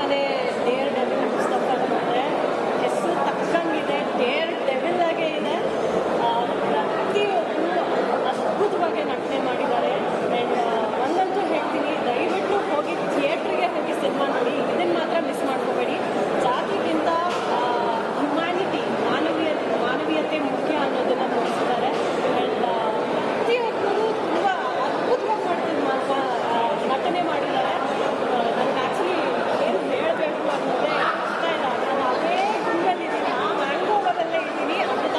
ಅದೇ Deere devil ಮುಸ್ತಫ ನೋಡಿದ್ರೆ ಹೆಸರು ತಕ್ಕಂಗಿದೆ ಡೇರ್ ಡೆವಿಲ್ ಆಗೇ ಇದೆ ಆ, ಪ್ರತಿಯೊಬ್ಬರು ಅದ್ಭುತವಾಗಿ ನಟನೆ ಮಾಡಿದ್ದಾರೆ ಆ್ಯಂಡ್ ಒಂದಂತೂ ಹೇಳ್ತೀನಿ ದಯವಿಟ್ಟು ಹೋಗಿ ಥಿಯೇಟ್ರಿಗೆ ಹೋಗಿ ಸಿನಿಮಾ ನೋಡಿ ಇದನ್ನು ಮಾತ್ರ ಮಿಸ್ ಮಾಡ್ಕೋಬೇಡಿ ಜಾತಿಗಿಂತ ಹ್ಯುಮ್ಯಾನಿಟಿ ಮಾನವೀಯ ಮಾನವೀಯತೆ ಮುಖ್ಯ ಅನ್ನೋದನ್ನು ತೋರಿಸಿದ್ದಾರೆ ಆ್ಯಂಡ್ ಪ್ರತಿಯೊಬ್ಬರು ತುಂಬ ಅದ್ಭುತವಾಗಿ ಮಾಡ್ತಿದ್ದು ಮಾತ್ರ ಆ, ನಟನೆ ಮಾಡಿದ್ದಾರೆ ನನಗೆ ಆ್ಯಕ್ಚುಲಿ ಏನು ಹೇಳಬೇಕು ಅನ್ನೋದೇ ಇಷ್ಟ ಇಲ್ಲ ನಾನು ಅದೇ ಗುಂಪಲ್ಲಿದ್ದೀನಿ ಮ್ಯಾಂಗೋವರಲ್ಲೇ ಇದ್ದೀನಿ ಅಮೃತ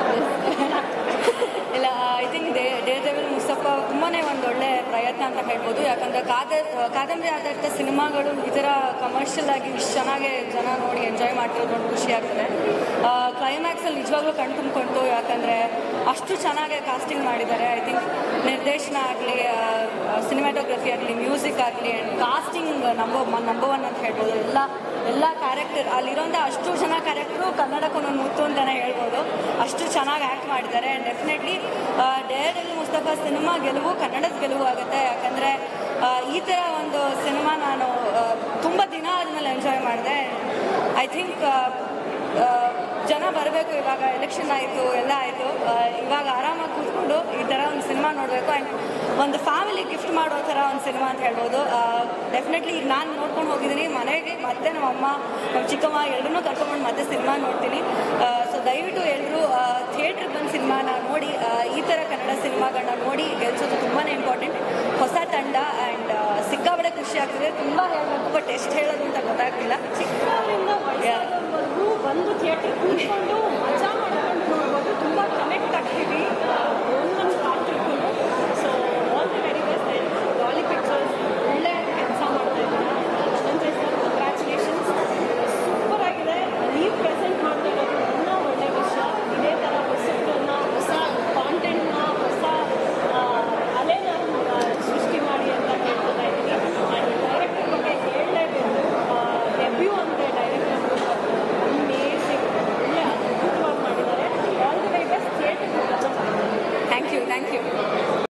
ಇಲ್ಲ I think Dare Daredevil Mustafa ತುಂಬಾ ಒಂದು ಒಳ್ಳೆ ಪ್ರಯತ್ನ ಅಂತ ಹೇಳ್ಬೋದು ಯಾಕಂದರೆ ಕಾದ ಕಾದಂಬರಿ ಆಧಾರಿತ ಸಿನಿಮಾಗಳು ಈ ಥರ ಕಮರ್ಷಿಯಲ್ ಆಗಿ ಇಷ್ಟು ಚೆನ್ನಾಗಿ ಜನ ನೋಡಿ ಎಂಜಾಯ್ ಮಾಡ್ತಿರೋದು ನೋಡಿ ಖುಷಿ ಆಗ್ತದೆ ಕ್ಲೈಮ್ಯಾಕ್ಸಲ್ಲಿ ನಿಜವಾಗ್ಲೂ ಕಣ್ ತುಂಬಿಕೊಂಡು ಯಾಕಂದರೆ ಅಷ್ಟು ಚೆನ್ನಾಗಿ ಕಾಸ್ಟಿಂಗ್ ಮಾಡಿದ್ದಾರೆ ಐ ಥಿಂಕ್ ನಿರ್ದೇಶನ ಆಗಲಿ ಸಿನಿಮಾಟೋಗ್ರಫಿ ಆಗಲಿ ಮ್ಯೂಸಿಕ್ ಆಗಲಿ and casting number number one ಅಂತ ಹೇಳ್ಬೋದು ಎಲ್ಲ ಎಲ್ಲ ಕ್ಯಾರೆಕ್ಟರ್ ಅಲ್ಲಿರೋಂಥ ಅಷ್ಟು ಜನ ಕ್ಯಾರೆಕ್ಟ್ರು ಕನ್ನಡಕ್ಕೆ ಒಂದೊಂದು ಮುತ್ತು ಅಂತಲೇ ಹೇಳ್ಬೋದು ಅಷ್ಟು ಚೆನ್ನಾಗಿ ಆ್ಯಕ್ಟ್ ಮಾಡಿದ್ದಾರೆ and definitely Daredevil Mustafa cinema ಗೆಲುವು ಕನ್ನಡದ ಗೆಲುವು ಆಗುತ್ತೆ ಯಾಕಂದರೆ ಈ ಥರ ಒಂದು ಸಿನಿಮಾ ನಾನು ತುಂಬ ದಿನ ಆದಮೇಲೆ ಎಂಜಾಯ್ ಮಾಡಿದೆ ಐ ಥಿಂಕ್ ಜನ ಬರಬೇಕು ಇವಾಗ ಎಲೆಕ್ಷನ್ ಆಯಿತು ಎಲ್ಲ ಆಯಿತು ಇವಾಗ ಆರಾಮಾಗಿ ಕೂತ್ಕೊಂಡು ಈ ಥರ ಒಂದು ಸಿನಿಮಾ ನೋಡಬೇಕು ಆ್ಯಂಡ್ ಒಂದು ಫ್ಯಾಮಿಲಿ ಗಿಫ್ಟ್ ಮಾಡೋ ಥರ ಒಂದು ಸಿನಿಮಾ ಅಂತ ಹೇಳ್ಬೋದು ಡೆಫಿನೆಟ್ಲಿ ಈಗ ನಾನು ನೋಡ್ಕೊಂಡು ಹೋಗಿದ್ದೀನಿ ಮನೆಗೆ ಮತ್ತೆ ನಮ್ಮ ಅಮ್ಮ ನಮ್ಮ ಚಿಕ್ಕಮ್ಮ ಎಲ್ಲರೂ ಕರ್ಕೊಂಡು ಮತ್ತೆ ಸಿನಿಮಾ ನೋಡ್ತೀನಿ ಸೊ ದಯವಿಟ್ಟು ಎಲ್ಲರೂ ಥಿಯೇಟ್ರಿಗೆ ಬಂದು ಸಿನಿಮಾನ ನೋಡಿ ಆ, ಈ ಥರ ಕನ್ನಡ ಸಿನಿಮಾಗಳನ್ನ ನೋಡಿ ಗೆಲ್ಸೋದು ತುಂಬಾ ಇಂಪಾರ್ಟೆಂಟ್ ಹೊಸ ತಂಡ ಆ್ಯಂಡ್ ಸಿಕ್ಕಾಬಡೆ ಖುಷಿ ಆಗ್ತಿದೆ ತುಂಬ ಹೇಳಬೇಕು ಬಟ್ ಎಷ್ಟು ಹೇಳೋದು ಅಂತ ಗೊತ್ತಾಗ್ತಿಲ್ಲ ಚಿಕ್ಕವರಿಂದ ವಯಸ್ಸಾದವರೆಗೂ ಬಂದು ಥಿಯೇಟರ್ ಕೂತ್ಕೊಂಡು ಮಜಾ ಮಾಡ್ಕೊಂಡು ನೋಡ್ಬೋದು ತುಂಬ ಕನೆಕ್ಟ್ ಆಗ್ತೀವಿ ಒಂದೊಂದು